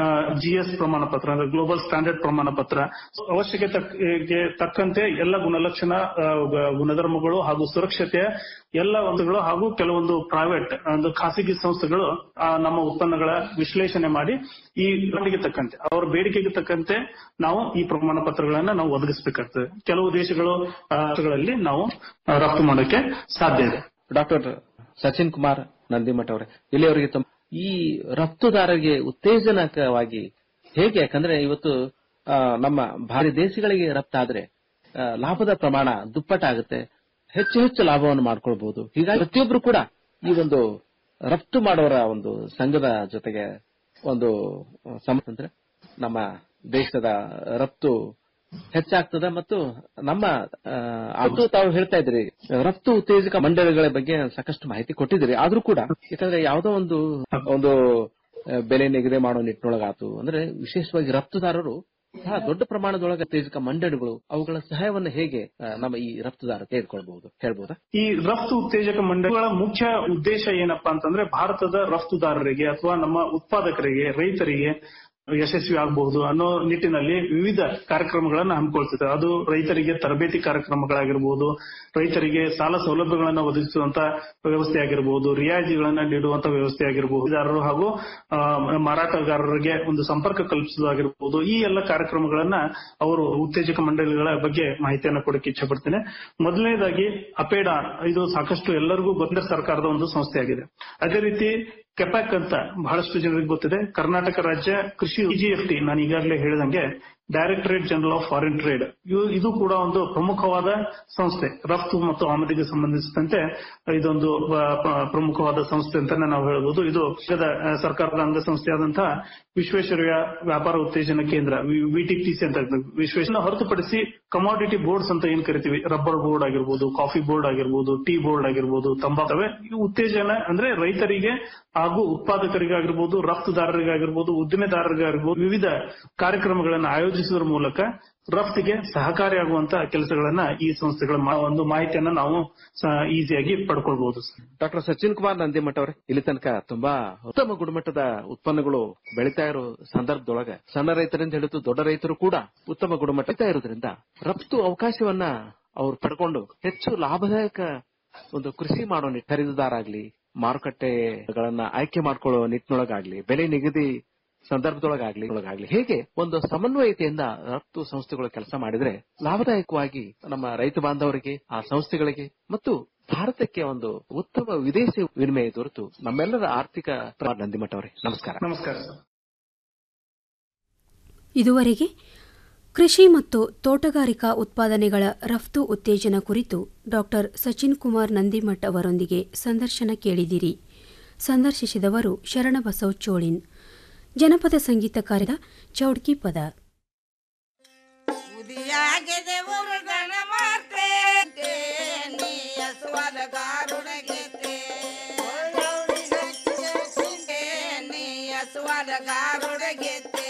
ಜಿ ಎಸ್ ಪ್ರಮಾಣ ಪತ್ರ ಅಂದ್ರೆ ಗ್ಲೋಬಲ್ ಸ್ಟ್ಯಾಂಡರ್ಡ್ ಪ್ರಮಾಣ ಪತ್ರ ಅವಶ್ಯಕತೆಗೆ ತಕ್ಕಂತೆ ಎಲ್ಲ ಗುಣಲಕ್ಷಣ ಆ, ಗ- ಗುಣಧರ್ಮಗಳು ಹಾಗೂ ಸುರಕ್ಷತೆಯ ಎಲ್ಲ ಒಂದುಗಳು ಹಾಗೂ ಕೆಲವೊಂದು ಪ್ರೈವೇಟ್ ಒಂದು ಖಾಸಗಿ ಸಂಸ್ಥೆಗಳು ಆ, ನಮ್ಮ ಉತ್ಪನ್ನಗಳ ವಿಶ್ಲೇಷಣೆ ಮಾಡಿ ಈ ಬೇಡಿಕೆಗೆ ತಕ್ಕಂತೆ ಅವರ ಬೇಡಿಕೆಗೆ ತಕ್ಕಂತೆ ನಾವು ಈ ಪ್ರಮಾಣ ಪತ್ರಗಳನ್ನ ನಾವು ಒದಗಿಸಬೇಕಾಗ್ತದೆ ಕೆಲವು ದೇಶಗಳು ಆ, ದೇಶಗಳಲ್ಲಿ ನಾವು ಆ, ರಫ್ತು ಮಾಡೋಕೆ ಸಾಧ್ಯ ಇದೆ ಡಾಕ್ಟರ್ ಸಚಿನ್ ಕುಮಾರ್ ನಂದಿಮಠ್ ಅವರೇ ಇಲ್ಲಿಯವರೆಗೆ ತಮ್ಮ ಈ ರಫ್ತುದಾರರಿಗೆ ಉತ್ತೇಜನಕವಾಗಿ ಹೇಗೆ ಯಾಕಂದ್ರೆ ಇವತ್ತು ಆ, ನಮ್ಮ ಭಾರಿ ದೇಶಗಳಿಗೆ ರಫ್ತಾದ್ರೆ ಆ, ಲಾಭದ ಪ್ರಮಾಣ ದುಪ್ಪಟ್ಟಾಗುತ್ತೆ ಹೆಚ್ಚು ಹೆಚ್ಚು ಲಾಭವನ್ನು ಮಾಡ್ಕೊಳ್ಬಹುದು ಹೀಗಾಗಿ ಪ್ರತಿಯೊಬ್ರು ಕೂಡ ಈ ಒಂದು ರಫ್ತು ಮಾಡೋರ ಒಂದು ಸಂಘದ ಜೊತೆಗೆ ಒಂದು ಸಮ ಅಂದ್ರೆ ನಮ್ಮ ದೇಶದ ರಫ್ತು ಹೆಚ್ಚಾಗ್ತದೆ ಮತ್ತು ನಮ್ಮ ಆ, ಅದು ತಾವು ಹೇಳ್ತಾ ಇದ್ರಿ ರಫ್ತು ಉತ್ತೇಜಕ ಮಂಡಳಿಗಳ ಬಗ್ಗೆ ಸಾಕಷ್ಟು ಮಾಹಿತಿ ಕೊಟ್ಟಿದ್ದೀರಿ ಆದ್ರೂ ಕೂಡ ಯಾಕಂದ್ರೆ ಯಾವುದೋ ಒಂದು ಒಂದು ಆ, ಬೆಲೆ ನಿಗದಿ ಮಾಡೋ ನಿಟ್ಟಿನೊಳಗಾತು ಅಂದ್ರೆ ವಿಶೇಷವಾಗಿ ರಫ್ತುದಾರರು ಬಹಳ ದೊಡ್ಡ ಪ್ರಮಾಣದೊಳಗೆ ಉತ್ತೇಜಕ ಮಂಡಳಿಗಳು ಅವುಗಳ ಸಹಾಯವನ್ನು ಹೇಗೆ ಆ, ನಮ್ಮ ಈ ರಫ್ತುದಾರ ತೆಗೆದುಕೊಳ್ಬಹುದು ಹೇಳ್ಬೋದಾ ಈ ರಫ್ತು ಉತ್ತೇಜಕ ಮಂಡಳಿಗಳ ಮುಖ್ಯ ಉದ್ದೇಶ ಏನಪ್ಪಾ ಅಂತಂದ್ರೆ ಭಾರತದ ರಫ್ತುದಾರರಿಗೆ ಅಥವಾ ನಮ್ಮ ಉತ್ಪಾದಕರಿಗೆ ರೈತರಿಗೆ ಯಶಸ್ವಿ ಆಗಬಹುದು ಅನ್ನೋ ನಿಟ್ಟಿನಲ್ಲಿ ವಿವಿಧ ಕಾರ್ಯಕ್ರಮಗಳನ್ನು ಹಮ್ಮಿಕೊಳ್ತಿದೆ ಅದು ರೈತರಿಗೆ ತರಬೇತಿ ಕಾರ್ಯಕ್ರಮಗಳಾಗಿರ್ಬೋದು ರೈತರಿಗೆ ಸಾಲ ಸೌಲಭ್ಯಗಳನ್ನು ಒದಗಿಸುವಂತ ವ್ಯವಸ್ಥೆ ಆಗಿರಬಹುದು ರಿಯಾಯಿತಿಗಳನ್ನ ನೀಡುವಂತ ವ್ಯವಸ್ಥೆ ಆಗಿರಬಹುದು ಖರೀದಿದಾರರು ಹಾಗೂ ಆ, ಮಾರಾಟಗಾರರಿಗೆ ಒಂದು ಸಂಪರ್ಕ ಕಲ್ಪಿಸುವುದಾಗಿರ್ಬೋದು ಈ ಎಲ್ಲ ಕಾರ್ಯಕ್ರಮಗಳನ್ನ ಅವರು ಉತ್ತೇಜಕ ಮಂಡಳಿಗಳ ಬಗ್ಗೆ ಮಾಹಿತಿಯನ್ನು ಕೊಡಕ್ಕೆ ಇಚ್ಛೆ ಪಡ್ತೇನೆ ಮೊದಲನೇದಾಗಿ ಅಪೇಡಾ ಇದು ಸಾಕಷ್ಟು ಎಲ್ಲರಿಗೂ ಗೊತ್ತಿದ್ದ ಸರ್ಕಾರದ ಒಂದು ಸಂಸ್ಥೆಯಾಗಿದೆ ಅದೇ ರೀತಿ ಕೆಪ್ಯಾಕ್ ಅಂತ ಬಹಳಷ್ಟು ಜನರಿಗೆ ಗೊತ್ತಿದೆ ಕರ್ನಾಟಕ ರಾಜ್ಯ ಕೃಷಿ ಟಿ ನಾನು ಈಗಾಗಲೇ ಹೇಳಿದಂಗೆ directorate general of foreign trade ಇದು ಕೂಡ ಒಂದು ಪ್ರಮುಖವಾದ ಸಂಸ್ಥೆ ರಫ್ತು ಮತ್ತು ಆಮದಿಗೆ ಸಂಬಂಧಿಸಿದಂತೆ ಇದೊಂದು ಆ, ಪ್ರ- ಪ್ರಮುಖವಾದ ಸಂಸ್ಥೆ ಅಂತಾನೆ ನಾವು ಹೇಳಬಹುದು ಇದು ದೇಶದ, ಆ, ಸರ್ಕಾರದ ಅಂಗಸಂಸ್ಥೆಯಾದಂತಹ ವಿಶ್ವೇಶ್ವರಯ್ಯ ವ್ಯಾಪಾರ ಉತ್ತೇಜನ ಕೇಂದ್ರ ವಿಟಿಟಿಸಿ ಅಂತ ಹೇಳ್ತೀವಿ. ವಿಶ್ವೇಶ್ವರ ಹೊರತುಪಡಿಸಿ ಕಮಾಡಿಟಿ ಬೋರ್ಡ್ಸ್ ಅಂತ ಏನ್ ಕರಿತೀವಿ ರಬ್ಬರ್ ಬೋರ್ಡ್ ಆಗಿರ್ಬೋದು ಕಾಫಿ ಬೋರ್ಡ್ ಆಗಿರ್ಬೋದು ಟೀ ಬೋರ್ಡ್ ಆಗಿರ್ಬೋದು ತಂಬಾಕವೆ ಈ ಉತ್ತೇಜನ ಅಂದ್ರೆ ರೈತರಿಗೆ ಹಾಗೂ ಉತ್ಪಾದಕರಿಗಾಗಿರ್ಬೋದು ರಫ್ತುದಾರರಿಗಾಗಿರ್ಬೋದು ಉದ್ದಿಮೆದಾರರಿಗಾಗಿರ್ಬೋದು ವಿವಿಧ ಕಾರ್ಯಕ್ರಮಗಳನ್ನು ಆಯೋಜಿಸುವುದರ ಮೂಲಕ ರಫ್ತಿಗೆ ಸಹಕಾರಿಯಾಗುವಂತ ಕೆಲಸಗಳನ್ನ ಈ ಸಂಸ್ಥೆಗಳ ಮಾ- ಒಂದು ಮಾಹಿತಿಯನ್ನ ನಾವು ಈಸಿಯಾಗಿ ಪಡ್ಕೊಳ್ಬಹುದು ಸರ್ ಡಾಕ್ಟರ್ ಸಚಿನ್ ಕುಮಾರ್ ನಂದಿಮಠ್ ಅವರೇ ಇಲ್ಲಿ ತನಕ ತುಂಬಾ ಉತ್ತಮ ಗುಣಮಟ್ಟದ ಉತ್ಪನ್ನಗಳು ಬೆಳೀತಾ ಇರೋ ಸಂದರ್ಭದೊಳಗೆ ಸಣ್ಣ ರೈತರಿಂದ ಹಿಡಿದು ದೊಡ್ಡ ರೈತರು ಕೂಡ ಉತ್ತಮ ಗುಣಮಟ್ಟ ಬೆಳೀತಾ ಇರೋದ್ರಿಂದ ರಫ್ತು ಅವಕಾಶವನ್ನ ಅವ್ರು ಪಡ್ಕೊಂಡು ಹೆಚ್ಚು ಲಾಭದಾಯಕ ಒಂದು ಕೃಷಿ ಮಾಡೋ ನಿಟ್- ಖರೀದಿದಾರಾಗ್ಲಿ ಮಾರುಕಟ್ಟೆಗಳನ್ನ ಆಯ್ಕೆ ಮಾಡ್ಕೊಳ್ಳೋ ನಿಟ್ಟಿನೊಳಗಾಗ್ಲಿ ಬೆಲೆ ನಿಗದಿ ಸಂದರ್ಭದೊಳಗಾಗ್ಲಿ ಒಳಗಾಗ್ಲಿ ಹೇಗೆ ಒಂದು ಸಮನ್ವಯತೆಯಿಂದ ರಫ್ತು ಸಂಸ್ಥೆಗಳು ಕೆಲಸ ಮಾಡಿದ್ರೆ ಲಾಭದಾಯಕವಾಗಿ ನಮ್ಮ ರೈತ ಬಾಂಧವರಿಗೆ ಆ ಸಂಸ್ಥೆಗಳಿಗೆ ಮತ್ತು ಭಾರತಕ್ಕೆ ಒಂದು ಉತ್ತಮ ವಿದೇಶಿ ವಿನಿಮಯ ದೊರೆತು ನಮ್ಮೆಲ್ಲರ ಆರ್ಥಿಕ ನಂದಿಮಠ ಅವರೇ ನಮಸ್ಕಾರ ನಮಸ್ಕಾರ ಸರ್ ಇದುವರೆಗೆ ಕೃಷಿ ಮತ್ತು ತೋಟಗಾರಿಕಾ ಉತ್ಪಾದನೆಗಳ ರಫ್ತು ಉತ್ತೇಜನ ಕುರಿತು ಡಾಕ್ಟರ್ ಸಚಿನ್ ಕುಮಾರ್ ನಂದಿಮಠ್ ಅವರೊಂದಿಗೆ ಸಂದರ್ಶನ ಕೇಳಿದಿರಿ ಸಂದರ್ಶಿಸಿದವರು ಶರಣಬಸವ್ ಚೋಳಿನ್ ಜನಪದ ಸಂಗೀತ ಕಾರ್ಯದ ಚೌಡ್ಕಿ ಪದ ಉದಿಯಾಗಿದೆ ಉರುಗಣ ಮಾರ್ತೆ ನೀ ಹಸುವಾದ ಗಾರುಡಗೆತೆ ನೀ ಹಸುವಾದ ಗಾರುಡಗೆತೆ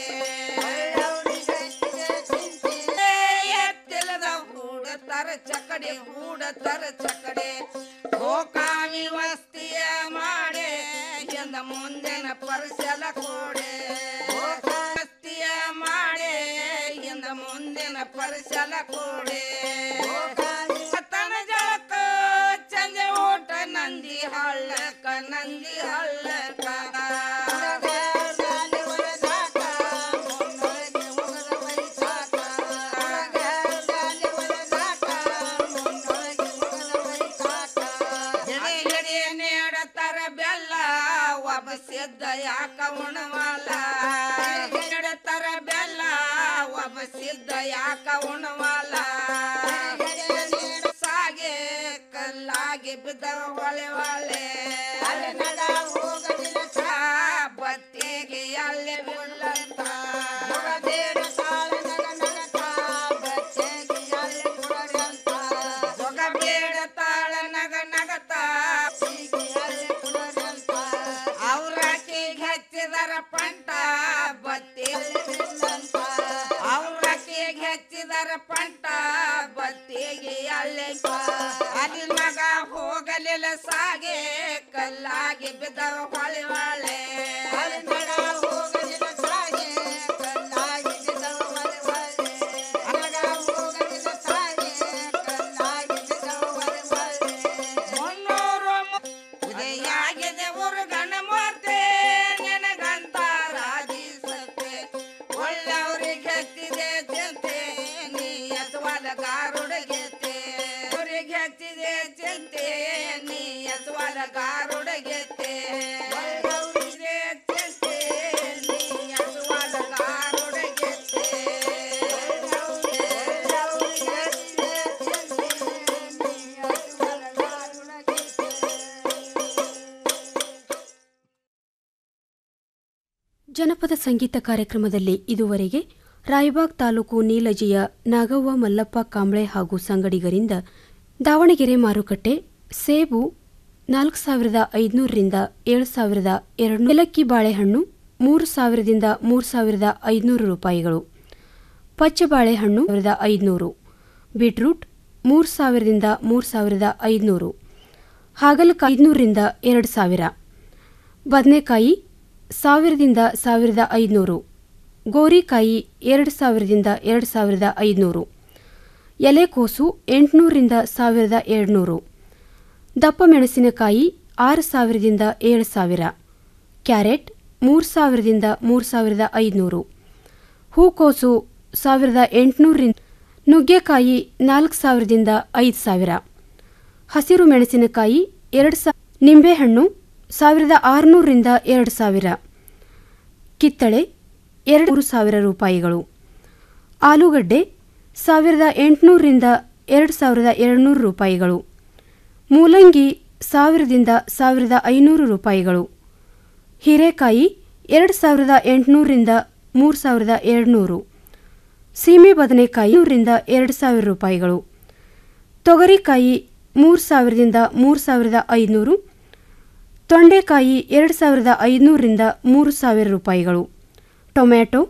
ಎತ್ತಿಲ್ಲದ ಹೂಡತರ ಚಕಡೆ ಹೂಡತರ ಚಕಡೆ ಗೋಕಾವಿ ವಸ್ತಿಯ ಮಾಡೆ ಎಂದ ಮುಂದಿನ ಪರಿಸಲ ಕೋಡೆ ವಸ್ತಿಯ ಮಾಡೆ ಎಂದ ಮುಂದಿನ ಪರಿಸಲ ಕೋಡೆ ತನ ಜಳಕ ಚಂದೆ ಓಟ ನಂದಿ ಹಳ್ಳಕ ನಂದಿ ಹಳ್ಳಕ ಎಡೆ ಎಡೆ ನೆಡತರ ಬೆಲ್ಲ ಒಬ್ಬ ಸಿದ್ಧ ಯಾಕ ಉಣವಲ್ಲ ನೆಡತರ ಬೆಲ್ಲ ಒಬ್ಬ ಸಿದ್ಧ ಯಾಕ ಉಣವಲ್ಲ ಸಾಗೆ ಕಲ್ಲಾಗಿ ಬಿದ್ದ ಹೊಳೆ ಹೊಳೆ ಬತ್ತಿಗೆ ಅಲ್ಲೇ ಬೀಳಂತ ಜೊಗಬೇಡ ಸಾಲ ನಗ ನಗತ ಬತ್ತಿಗೆ ಅಲ್ಲೇ ಕೊಡರಂತ ಜೊಗಬೇಡ ತಾಳ ನಗ ನಗತ ಅವ್ರಾಕಿಗೆ ಹಚ್ಚಿದರ ಪಂಟ ಬತ್ತಿ ಅವ್ರಾಕಿಗೆ ಹಚ್ಚಿದರ ಪಂಟ ಬತ್ತಿಗೆ ಅಲ್ಲೇ ಅಲ್ಲಿ ಮಗ ಹೋಗಲಿಲ್ಲ ಸಾಗೆ ಕಲ್ಲಾಗಿ ಬಿದ್ದವ ಹೊಳೆ ಹೊಳೆ ಅಲ್ಲಿ ಮಗ ಹೋಗಲಿಲ್ಲ ಸಾಗೆ ಕಲ್ಲಾಗಿ ಬಿದ್ದವ ಹೊಳೆ ಹೊಳೆ ಮಗ ಹೋಗಲಿಲ್ಲ ಸಾಗೆ ಕಲ್ಲಾಗಿ ಬಿದ್ದವ ಹೊಳೆ ಹೊಳೆ ಮುನ್ನೂರು ಉದಯಾಗಿದೆ ಉರುಗಣ ಮೂರ್ತೆ ನಿನಗಂತ ರಾಜಿಸತ್ತೆ ಒಳ್ಳೆಯವ್ರಿಗೆ ಹಚ್ಚಿದೆ ಚಿಂತೆ ನೀ ಎಸವಾದ ಕಾರುಡಗೆತ್ತೆ ಅವ್ರಿಗೆ ಹಚ್ಚಿದೆ ಚಿಂತೆ ನೀ ಎಸವಾದ ಕಾರುಡಗೆತ್ತೆ ಒಳ್ಳೆಯವ್ರಿಗೆ ಚಿಂತೆ ನೀ ಎಸವಾದ ಕಾರುಡಗೆತ್ತೆ ಒಳ್ಳೆಯವ್ರಿಗೆ ಹಚ್ಚಿದೆ ಚಿಂತೆ ನೀ ಎಸವಾದ ಕಾರುಡಗೆತ್ತೆ ಜನಪದ ಸಂಗೀತ ಕಾರ್ಯಕ್ರಮದಲ್ಲಿ ಇದುವರೆಗೆ ರಾಯಬಾಗ್ ತಾಲೂಕು ನೀಲಜಿಯ ನಾಗವ್ವ ಮಲ್ಲಪ್ಪ ಕಾಂಬ್ಳೆ ಹಾಗೂ ಸಂಗಡಿಗರಿಂದ ದಾವಣಗೆರೆ ಮಾರುಕಟ್ಟೆ ಸೇಬು ನಾಲ್ಕು ಸಾವಿರದ ಐದುನೂರರಿಂದ ಏಳು ಸಾವಿರದ ಎರಡು ಏಲಕ್ಕಿ ಬಾಳೆಹಣ್ಣು ಮೂರು ಸಾವಿರದಿಂದ ಮೂರು ಸಾವಿರದ ಐದುನೂರು ರೂಪಾಯಿಗಳು ಪಚ್ಚ ಬಾಳೆಹಣ್ಣು ಸಾವಿರದ ಐದುನೂರು ಬೀಟ್ರೂಟ್ ಮೂರು ಸಾವಿರದಿಂದ ಮೂರು ಸಾವಿರದ ಐದುನೂರು ಹಾಗಲಕಾಯಿ ಐದುನೂರರಿಂದ ಎರಡು ಸಾವಿರ ಬದನೆಕಾಯಿ ಸಾವಿರದಿಂದ ಸಾವಿರದ ಐದುನೂರು ಗೋರಿಕಾಯಿ ಎರಡು ಸಾವಿರದಿಂದ ಎರಡು ಸಾವಿರದ ಐದುನೂರು ಎಲೆಕೋಸು ಎಂಟುನೂರರಿಂದ ಸಾವಿರದ ಎರಡುನೂರು ದಪ್ಪ ಮೆಣಸಿನಕಾಯಿ ಆರು ಸಾವಿರದಿಂದ ಏಳು ಸಾವಿರ ಕ್ಯಾರೆಟ್ ಮೂರು ಸಾವಿರದಿಂದ ಮೂರು ಸಾವಿರದ ಐದುನೂರು ಹೂಕೋಸು ಸಾವಿರದ ಎಂಟುನೂರರಿಂದ ನುಗ್ಗೆಕಾಯಿ ನಾಲ್ಕು ಸಾವಿರದಿಂದ ಐದು ಸಾವಿರ ಹಸಿರು ಮೆಣಸಿನಕಾಯಿ ಎರಡು ಸಾ ನಿಂಬೆಹಣ್ಣು ಸಾವಿರದ ಆರುನೂರರಿಂದ ಎರಡು ಸಾವಿರ ಕಿತ್ತಳೆ ಎರಡು ಮೂರು ಸಾವಿರ ರೂಪಾಯಿಗಳು ಆಲೂಗಡ್ಡೆ ಸಾವಿರದ ಎಂಟುನೂರರಿಂದ ಎರಡು ಸಾವಿರದ ಎರಡುನೂರು ರೂಪಾಯಿಗಳು ಮೂಲಂಗಿ ಸಾವಿರದಿಂದ ಸಾವಿರದ ಐನೂರು ರೂಪಾಯಿಗಳು ಹೀರೆಕಾಯಿ ಎರಡು ಸಾವಿರದ ಎಂಟುನೂರರಿಂದ ಮೂರು ಸಾವಿರದ ಎರಡುನೂರು ಸೀಮೆ ಬದನೆಕಾಯಿ ನೂರರಿಂದ ಎರಡು ಸಾವಿರ ರೂಪಾಯಿಗಳು ತೊಗರಿಕಾಯಿ ಮೂರು ಸಾವಿರದಿಂದ ಮೂರು ಸಾವಿರದ ಐದುನೂರು ತೊಂಡೆಕಾಯಿ ಎರಡು ಸಾವಿರದ ಐದುನೂರರಿಂದ ಮೂರು ಸಾವಿರ ರೂಪಾಯಿಗಳು ಟೊಮ್ಯಾಟೊ